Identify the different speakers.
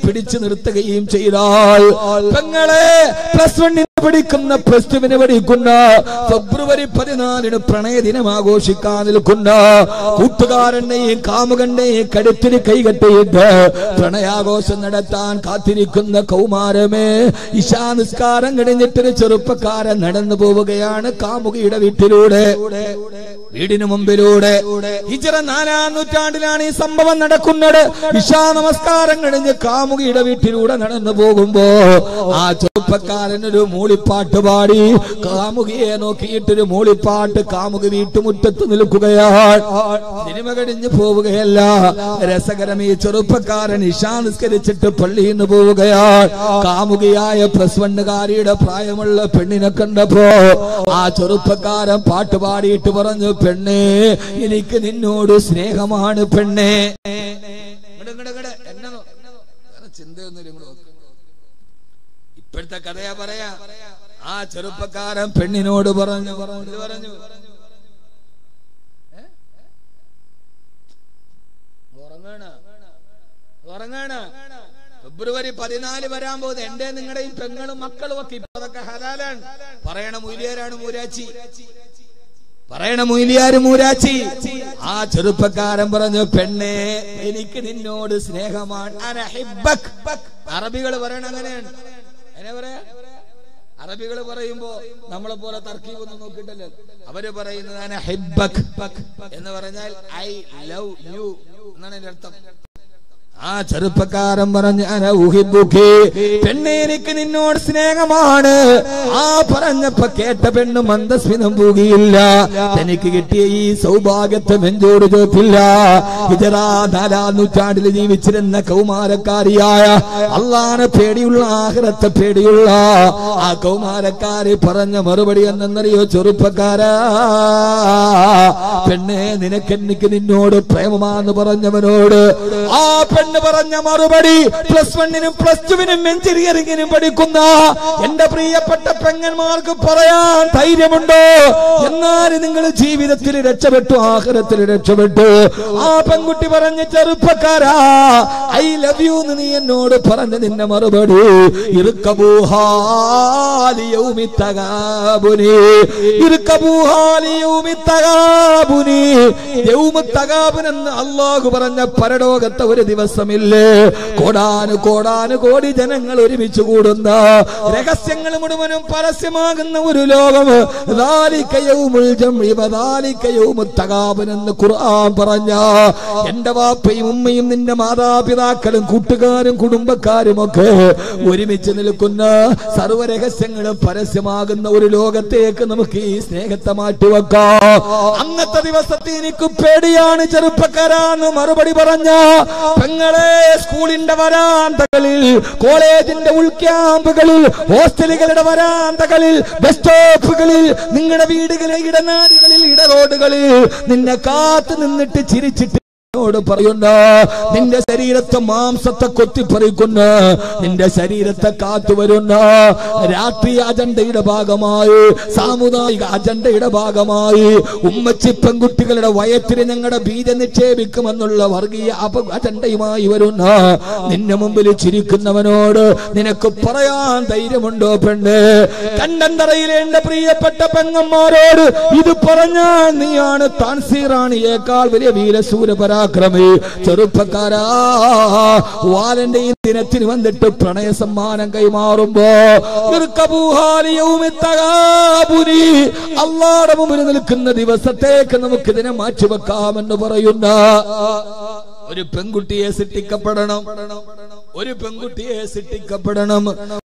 Speaker 1: പിടിച്ചു നിർത്തുകയും ചെയ്താൽ പെങ്ങളെ പ്ലസ് വണ്ണിന് പഠിക്കുന്ന പ്ലസ് ടുവിന് പഠിക്കുന്ന ഫെബ്രുവരി പതിനാലിന് പ്രണയ ദിനം ആഘോഷിക്കാൻ നിൽക്കുന്ന കൂട്ടുകാരനെയും കാമുകന്റെയും കടുത്തിന് കൈകെട്ടിയിട്ട് പ്രണയാഘോഷം നടത്താൻ കാത്തിരിക്കുന്ന കൗമാരമേ ഇശാ നിസ്കാരം കഴിഞ്ഞിട്ടൊരു ചെറുപ്പക്കാരൻ നടന്നു പോവുകയാണ് കാമുകിയുടെ വീട്ടിലൂടെ വീടിന് മുമ്പിലൂടെ ഹിജറ നാലാം നൂറ്റാണ്ടിലാണ് ഈ സംഭവം നടക്കുന്നത് ഇശാ നമസ്കാരം കഴിഞ്ഞ് കാമുകിയുടെ വീട്ടിലൂടെ നടന്നു പോകുമ്പോ ആ ചെറുപ്പക്കാരൻ ഒരു മൂളിപ്പാട്ട് പാടി കാമുകിയെ നോക്കിയിട്ടൊരു മൂളിപ്പാട്ട് കാമുകി വീട്ടുമുറ്റത്ത് നിൽക്കുകയാണ് സിനിമ കഴിഞ്ഞ് പോവുകയല്ല രസകരം ഈ ചെറുപ്പക്കാരൻ ഇശാ നിസ്കരിച്ചിട്ട് പള്ളിയിൽ നിന്ന് പോവുകയാണ് കാമുകിയായ പ്ലസ് വണ്ണുകാരിയുടെ പ്രായമുള്ള പെണ്ണിനെ കണ്ടപ്പോ ആ ചെറുപ്പക്കാരൻ പാട്ട് പാടിയിട്ട് പറഞ്ഞു പെണ്ണേ എനിക്ക് നിന്നോട് സ്നേഹമാണ് പെണ്ണേ ഇങ്ങട് ഇങ്ങട് ഇങ്ങട്. എന്നെ നോ- വേറെ ചിന്തയൊന്നുമില്ല ഇങ്ങട് നോക്ക്. ഇപ്പോഴത്തെ കഥയാ പറയാ ആ ചെറുപ്പക്കാരൻ പെണ്ണിനോട് പറഞ്ഞു പറഞ്ഞു പറഞ്ഞു ഏ? ഉറങ്ങണ ഉറങ്ങണ ഫെബ്രുവരി പതിനാല് വരാൻ പോകുന്നത് എന്റെ നിങ്ങളുടെയും പെങ്ങളും മക്കളും ഒക്കെ ഇപ്പൊ അതൊക്കെ ഹലാലാണ് പറയണ മൂലിയാരാണ് മൂരാച്ചി പറയണ മൂലിയാര് മൂരാച്ചി ആ ചെറുപ്പക്കാരൻ പറഞ്ഞു പെണ്ണേ എനിക്ക് നിന്നോട് സ്നേഹമാണ് അനഹിബ്ബക്. അറബികൾ പറയണ അങ്ങനെയാണ് എങ്ങനെ പറയാ അറബികൾ പറയുമ്പോ നമ്മളെ പോലെ തർക്കീവൊന്നും നോക്കിയിട്ടല്ലോ അവര് പറയുന്നത് അനഹിബ്ബക് എന്ന് പറഞ്ഞാൽ ഐ ലവ് യു എന്നാണ് എന്റെ അർത്ഥം ആ ചെറുപ്പക്കാരൻ പറഞ്ഞ "അന ഉഹിബ്ബുകി." പെണ്ണെ എനിക്ക് നിന്നോട് സ്നേഹമാണ് ആ പറഞ്ഞപ്പോ കേട്ട പെണ്ണ് മന്ദസ്മിതം പൂകിയില്ല തനിക്ക് കിട്ടിയ ഈ സൗഭാഗ്യത്തെ നെഞ്ചോട് ചോത്തില്ല ഇതറാ നാലാം നൂറ്റാണ്ടിൽ ജീവിച്ചിരുന്ന കൗമാരക്കാരിയായ അള്ളാനെ പേടിയുള്ള ആഹ്റത്തെ പേടിയുള്ള ആ കൗമാരക്കാരി പറഞ്ഞ മറുപടി എന്തെന്നറിയോ ചെറുപ്പക്കാരാ പെണ്ണെ നിനക്ക് എനിക്ക് നിന്നോട് പ്രേമമാന്ന് പറഞ്ഞവനോട് ആ പെണ്ണ് പറഞ്ഞ മറുപടി പ്ലസ് വണ്ണിനും പ്ലസ് ടുവിനും എഞ്ചിനീയറിംഗിനും പഠിക്കുന്ന എന്റെ പ്രിയപ്പെട്ട പെങ്ങന്മാർക്ക് പറയാൻ ധൈര്യമുണ്ടോ എന്നാൽ നിങ്ങൾ ജീവിതത്തിൽ രക്ഷപ്പെട്ടു ആഹ്റത്തിൽ രക്ഷപ്പെട്ടു ആ പെൺകുട്ടി പറഞ്ഞ ചെറുപ്പക്കാരാ ഐ ലവ് യു എന്ന് നീ എന്നോട് പറഞ്ഞ നിന്റെ മറുപടി ഇറുക്കബൂഹാലിയൗമിത്തകാബുനി ഇറുക്കബൂഹാലിയൗമിത്തകാബുനി യൗമത്തകാബുനെന്ന് അള്ളാഹു പറഞ്ഞ പരലോകത്തെ ഒരു ദിവസമില്ലേ കോടാനു കോടാനു കോടി ജനങ്ങൾ ഒരുമിച്ച് കൂടുന്ന രഹസ്യങ്ങൾ മുഴുവനും പരസ്യമാകുന്ന ഒരു ലോകം ذَلِكَ يَوْمُ الْجَمْعِ وَذَلِكَ يَوْمُ التَّغَابُنِ എന്ന് ഖുർആൻ പറഞ്ഞ എന്റെ വാപ്പയും ഉമ്മയും നിന്റെ മാതാപിതാക്കളും കൂട്ടുകാരും കുടുംബക്കാരും ഒക്കെ ഒരുമിച്ച് നിൽക്കുന്ന സർവ്വ രഹസ്യങ്ങളും പരസ്യമാകുന്ന ഒരു ലോകത്തേക്ക് നമുക്ക് ഈ സ്നേഹത്തെ മാറ്റിവെക്കാം അന്നത്തെ ദിവസത്തെ എനിക്ക് പേടിയാണ് ചെറുപ്പക്കാരാന്ന് മറുപടി പറഞ്ഞ പെങ്ങളെ സ്കൂളിന്റെ വരാന്തകളിൽ കോളേജിന്റെ ഉൾക്യാമ്പുകളിൽ ഹോസ്റ്റലുകളുടെ വരാന്തകളിൽ ബസ് സ്റ്റോപ്പുകളിൽ നിങ്ങളുടെ വീടുകളിലെ ഇടനാടുകളിൽ ഇടറോഡുകളിൽ നിന്നെ കാത്തു നിന്നിട്ട് ചിരിച്ചിട്ട് ോട് പറയുന്ന നിന്റെ ശരീരത്തെ മാംസത്തെ കൊത്തിപ്പറിക്കുന്ന നിന്റെ ശരീരത്തെ കാത്തുവരുന്ന രാഷ്ട്രീയ അജണ്ടയുടെ ഭാഗമായി സാമുദായിക അജണ്ടയുടെ ഭാഗമായി ഉമ്മച്ചി പെൺകുട്ടികളുടെ വയറ്റിന് ഞങ്ങളുടെ ബീജം നിക്ഷേപിക്കുമെന്നുള്ള വർഗീയ അപ അജണ്ടയുമായി വരുന്ന നിന്റെ മുമ്പിൽ ചിരിക്കുന്നവനോട് നിനക്ക് പറയാൻ ധൈര്യമുണ്ടോ പെണ്ണ് കണ്ടന്തറയിലെ എന്റെ പ്രിയപ്പെട്ട പെങ്ങന്മാരോട് ഇത് പറഞ്ഞാൽ നീയാണ് താൻസീറാണിയേക്കാൾ വലിയ വീരസൂര പരാക്രമി ചെറുപ്പക്കാരാ വാലന്റെ ഈ ദിനത്തിന് വന്നിട്ട് പ്രണയ സമ്മാനം കൈമാറുമ്പോ ഇർക്കബൂഹാലിയൗമിത്തകാബുനി. അള്ളാടെ മുമ്പിൽ നിൽക്കുന്ന ദിവസത്തേക്ക് നമുക്ക് ഇതിനെ മാറ്റിവെക്കാമെന്ന് പറയുന്ന ഒരു പെൺകുട്ടിയെ സൃഷ്ടിക്കപ്പെടണം ഒരു പെൺകുട്ടിയെ സൃഷ്ടിക്കപ്പെടണം